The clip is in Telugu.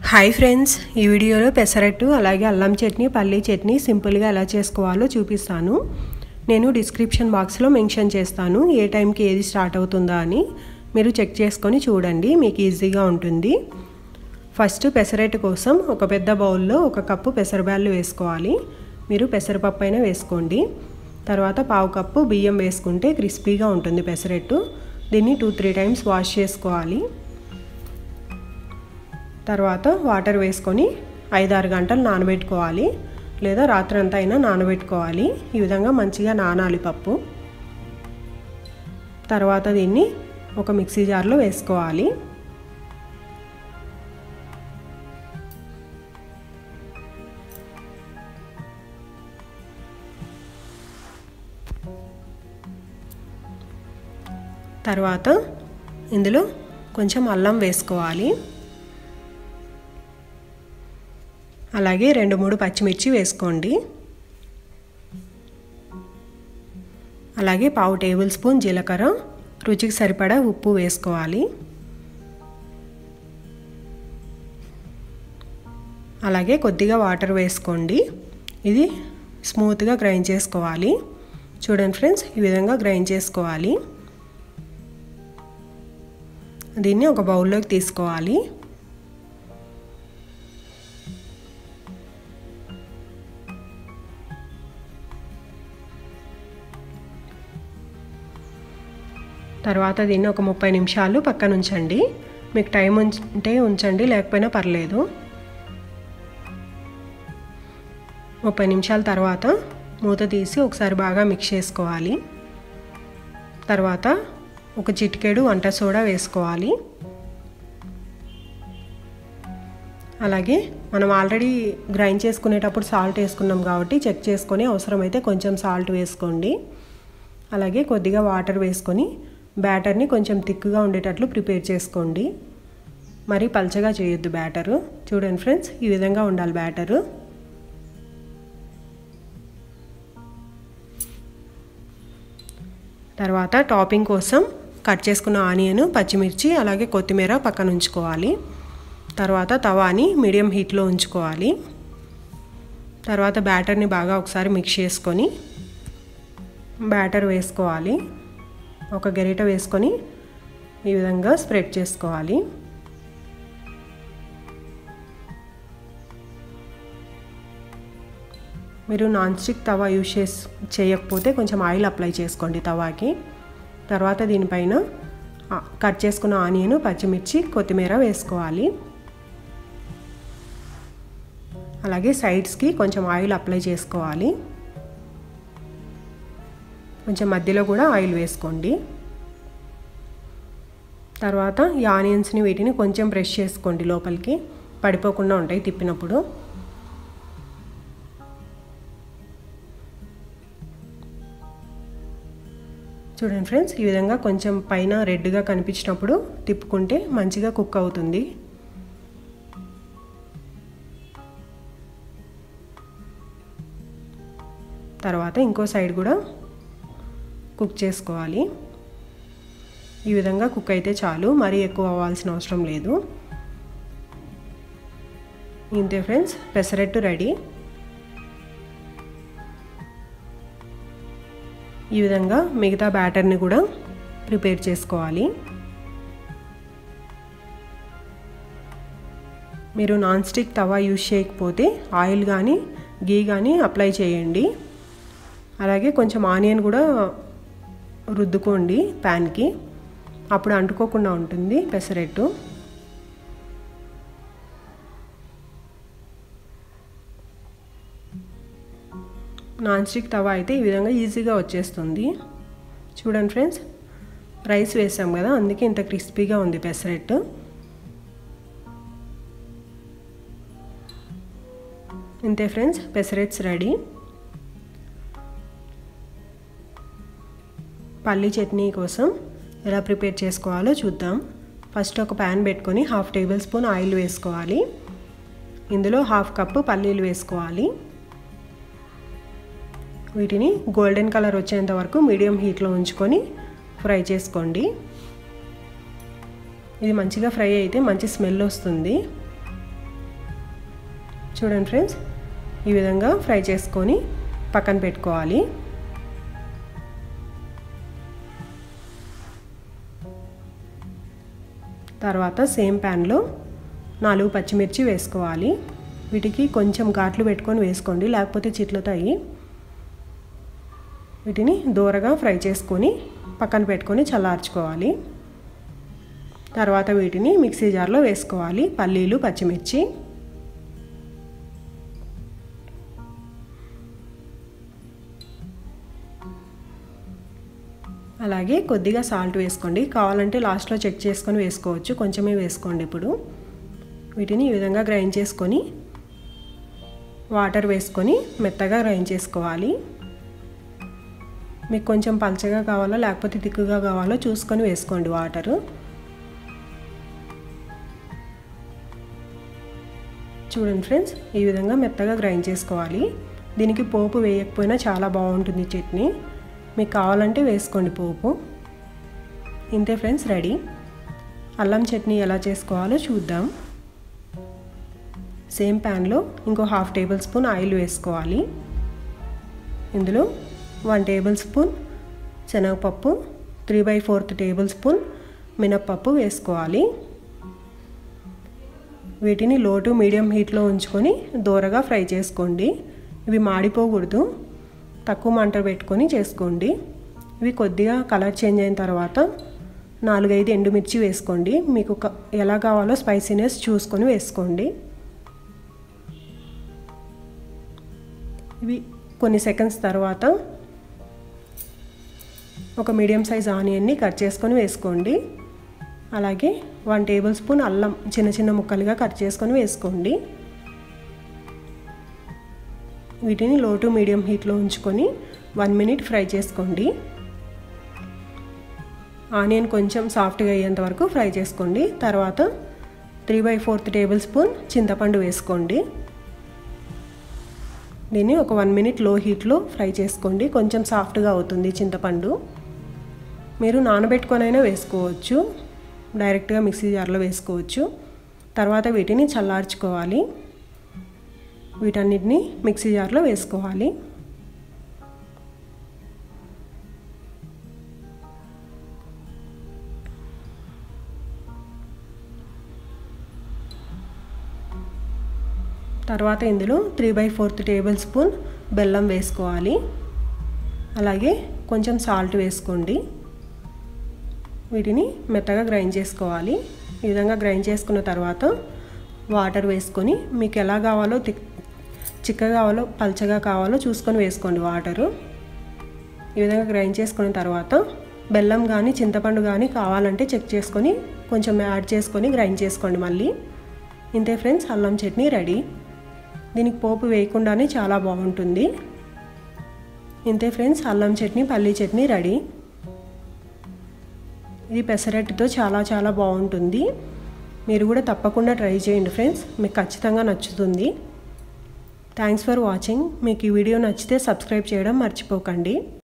హాయ్ ఫ్రెండ్స్ ఈ వీడియోలో పెసరట్టు అలాగే అల్లం చట్నీ పల్లీ చట్నీ సింపుల్గా ఎలా చేసుకోవాలో చూపిస్తాను నేను డిస్క్రిప్షన్ బాక్స్లో మెన్షన్ చేస్తాను ఏ టైంకి ఏది స్టార్ట్ అవుతుందా అని మీరు చెక్ చేసుకొని చూడండి మీకు ఈజీగా ఉంటుంది ఫస్ట్ పెసరట్టు కోసం ఒక పెద్ద బౌల్లో ఒక కప్పు పెసరబ్యాళ్ళు వేసుకోవాలి మీరు పెసరపప్పు అయినా వేసుకోండి తర్వాత పావు కప్పు బియ్యం వేసుకుంటే క్రిస్పీగా ఉంటుంది పెసరట్టు దీన్ని టూ త్రీ టైమ్స్ వాష్ చేసుకోవాలి తర్వాత వాటర్ వేసుకొని ఐదారు గంటలు నానబెట్టుకోవాలి లేదా రాత్రంతా అయినా నానబెట్టుకోవాలి ఈ విధంగా మంచిగా నానాలి పప్పు తర్వాత దీన్ని ఒక మిక్సీ జార్లో వేసుకోవాలి తర్వాత ఇందులో కొంచెం అల్లం వేసుకోవాలి అలాగే రెండు మూడు పచ్చిమిర్చి వేసుకోండి అలాగే పావు టేబుల్ స్పూన్ జీలకర్ర రుచికి సరిపడా ఉప్పు వేసుకోవాలి అలాగే కొద్దిగా వాటర్ వేసుకోండి ఇది స్మూత్గా గ్రైండ్ చేసుకోవాలి చూడండి ఫ్రెండ్స్ ఈ విధంగా గ్రైండ్ చేసుకోవాలి దీన్ని ఒక బౌల్లోకి తీసుకోవాలి తర్వాత దీన్ని ఒక ముప్పై నిమిషాలు పక్కన ఉంచండి మీకు టైం ఉంటే ఉంచండి లేకపోయినా పర్లేదు ముప్పై నిమిషాల తర్వాత మూత తీసి ఒకసారి బాగా మిక్స్ చేసుకోవాలి తర్వాత ఒక చిటికెడు వంట సోడా వేసుకోవాలి అలాగే మనం ఆల్రెడీ గ్రైండ్ చేసుకునేటప్పుడు సాల్ట్ వేసుకున్నాం కాబట్టి చెక్ చేసుకొని అవసరమైతే కొంచెం సాల్ట్ వేసుకోండి అలాగే కొద్దిగా వాటర్ వేసుకొని బ్యాటర్ని కొంచెం థిక్గా ఉండేటట్లు ప్రిపేర్ చేసుకోండి మరి పల్చగా చేయొద్దు బ్యాటరు చూడండి ఫ్రెండ్స్ ఈ విధంగా ఉండాలి బ్యాటరు తర్వాత టాపింగ్ కోసం కట్ చేసుకున్న ఆనియన్ పచ్చిమిర్చి అలాగే కొత్తిమీర పక్కన ఉంచుకోవాలి తర్వాత తవాని మీడియం హీట్లో ఉంచుకోవాలి తర్వాత బ్యాటర్ని బాగా ఒకసారి మిక్స్ చేసుకొని బ్యాటర్ వేసుకోవాలి ఒక గరిట వేసుకొని ఈ విధంగా స్ప్రెడ్ చేసుకోవాలి మీరు నాన్ స్టిక్ తవా యూజ్ చేసి చేయకపోతే కొంచెం ఆయిల్ అప్లై చేసుకోండి తవాకి తర్వాత దీనిపైన కట్ చేసుకున్న ఆనియన్ పచ్చిమిర్చి కొత్తిమీర వేసుకోవాలి అలాగే సైడ్స్కి కొంచెం ఆయిల్ అప్లై చేసుకోవాలి కొంచెం మధ్యలో కూడా ఆయిల్ వేసుకోండి తర్వాత ఈ ఆనియన్స్ని వీటిని కొంచెం బ్రష్ చేసుకోండి లోపలికి పడిపోకుండా ఉంటాయి తిప్పినప్పుడు చూడండి ఫ్రెండ్స్ ఈ విధంగా కొంచెం పైన రెడ్గా కనిపించినప్పుడు తిప్పుకుంటే మంచిగా కుక్ అవుతుంది తర్వాత ఇంకో సైడ్ కూడా కుక్ చేసుకోవాలి ఈ విధంగా కుక్ అయితే చాలు మరీ ఎక్కువ అవ్వాల్సిన అవసరం లేదు ఇంతే ఫ్రెండ్స్ పెసరట్టు రెడీ ఈ విధంగా మిగతా బ్యాటర్ని కూడా ప్రిపేర్ చేసుకోవాలి మీరు నాన్ స్టిక్ తవా యూజ్ చేయకపోతే ఆయిల్ కానీ గీ కానీ అప్లై చేయండి అలాగే కొంచెం ఆనియన్ కూడా రుద్దుకోండి ప్యాన్కి అప్పుడు అంటుకోకుండా ఉంటుంది పెసరట్టు నాన్ స్టిక్ తవా అయితే ఈ విధంగా ఈజీగా వచ్చేస్తుంది చూడండి ఫ్రెండ్స్ రైస్ వేసాం కదా అందుకే ఇంత క్రిస్పీగా ఉంది పెసరట్టు ఇంతే ఫ్రెండ్స్ పెసరెట్స్ రెడీ పల్లీ చట్నీ కోసం ఎలా ప్రిపేర్ చేసుకోవాలో చూద్దాం ఫస్ట్ ఒక ప్యాన్ పెట్టుకొని హాఫ్ టేబుల్ స్పూన్ ఆయిల్ వేసుకోవాలి ఇందులో హాఫ్ కప్పు పల్లీలు వేసుకోవాలి వీటిని గోల్డెన్ కలర్ వచ్చేంత వరకు మీడియం హీట్లో ఉంచుకొని ఫ్రై చేసుకోండి ఇది మంచిగా ఫ్రై అయితే మంచి స్మెల్ వస్తుంది చూడండి ఫ్రెండ్స్ ఈ విధంగా ఫ్రై చేసుకొని పక్కన పెట్టుకోవాలి తర్వాత సేమ్ ప్యాన్లో నాలుగు పచ్చిమిర్చి వేసుకోవాలి వీటికి కొంచెం ఘాట్లు పెట్టుకొని వేసుకోండి లేకపోతే చిట్లుతాయి వీటిని దూరగా ఫ్రై చేసుకొని పక్కన పెట్టుకొని చల్లార్చుకోవాలి తర్వాత వీటిని మిక్సీ జార్లో వేసుకోవాలి పల్లీలు పచ్చిమిర్చి అలాగే కొద్దిగా సాల్ట్ వేసుకోండి కావాలంటే లాస్ట్లో చెక్ చేసుకొని వేసుకోవచ్చు కొంచెమే వేసుకోండి ఇప్పుడు వీటిని ఈ విధంగా గ్రైండ్ చేసుకొని వాటర్ వేసుకొని మెత్తగా గ్రైండ్ చేసుకోవాలి మీకు కొంచెం పలచగా కావాలో లేకపోతే తిక్కుగా కావాలో చూసుకొని వేసుకోండి వాటరు చూడండి ఫ్రెండ్స్ ఈ విధంగా మెత్తగా గ్రైండ్ చేసుకోవాలి దీనికి పోపు వేయకపోయినా చాలా బాగుంటుంది చట్నీ మీకు కావాలంటే వేసుకోండి పోపు ఇంతే ఫ్రెండ్స్ రెడీ అల్లం చట్నీ ఎలా చేసుకోవాలో చూద్దాం సేమ్ ప్యాన్లో ఇంకో హాఫ్ టేబుల్ స్పూన్ ఆయిల్ వేసుకోవాలి ఇందులో వన్ టేబుల్ స్పూన్ శనగపప్పు three by fourth table spoon మినప్పప్పు వేసుకోవాలి వీటిని లో టు మీడియం హీట్లో ఉంచుకొని దూరగా ఫ్రై చేసుకోండి ఇవి మాడిపోకూడదు తక్కువ మంట పెట్టుకొని చేసుకోండి ఇవి కొద్దిగా కలర్ చేంజ్ అయిన తర్వాత నాలుగైదు ఎండుమిర్చి వేసుకోండి మీకు ఎలా కావాలో స్పైసీనెస్ చూసుకొని వేసుకోండి ఇవి కొన్ని సెకండ్స్ తర్వాత ఒక మీడియం సైజ్ ఆనియన్ని కట్ చేసుకొని వేసుకోండి అలాగే వన్ టేబుల్ స్పూన్ అల్లం చిన్న చిన్న ముక్కలుగా కట్ చేసుకొని వేసుకోండి వీటిని లో టు మీడియం హీట్లో ఉంచుకొని వన్ మినిట్ ఫ్రై చేసుకోండి ఆనియన్ కొంచెం సాఫ్ట్గా అయ్యేంత వరకు ఫ్రై చేసుకోండి తర్వాత three by fourth table spoon చింతపండు వేసుకోండి దీన్ని ఒక వన్ మినిట్ లో హీట్లో ఫ్రై చేసుకోండి కొంచెం సాఫ్ట్గా అవుతుంది చింతపండు మీరు నానబెట్టుకొనైనా వేసుకోవచ్చు డైరెక్ట్గా మిక్సీ జార్లో వేసుకోవచ్చు తర్వాత వీటిని చల్లార్చుకోవాలి వీటన్నిటిని మిక్సీ జార్లో వేసుకోవాలి తర్వాత ఇందులో three by fourth table spoon బెల్లం వేసుకోవాలి అలాగే కొంచెం సాల్ట్ వేసుకోండి వీటిని మెత్తగా గ్రైండ్ చేసుకోవాలి ఈ విధంగా గ్రైండ్ చేసుకున్న తర్వాత వాటర్ వేసుకొని మీకు ఎలా కావాలో చిక్కగా కావాలో పల్చగా కావాలో చూసుకొని వేసుకోండి వాటరు ఈ విధంగా గ్రైండ్ చేసుకున్న తర్వాత బెల్లం కానీ చింతపండు కానీ కావాలంటే చెక్ చేసుకొని కొంచెం యాడ్ చేసుకొని గ్రైండ్ చేసుకోండి మళ్ళీ ఇంతే ఫ్రెండ్స్ అల్లం చట్నీ రెడీ దీనికి పోపు వేయకుండానే చాలా బాగుంటుంది ఇంతే ఫ్రెండ్స్ అల్లం చట్నీ పల్లీ చట్నీ రెడీ ఇది పెసరట్టుతో చాలా చాలా బాగుంటుంది మీరు కూడా తప్పకుండా ట్రై చేయండి ఫ్రెండ్స్ మీకు ఖచ్చితంగా నచ్చుతుంది థ్యాంక్స్ ఫర్ వాచింగ్ మీకు ఈ వీడియో నచ్చితే సబ్స్క్రైబ్ చేయడం మర్చిపోకండి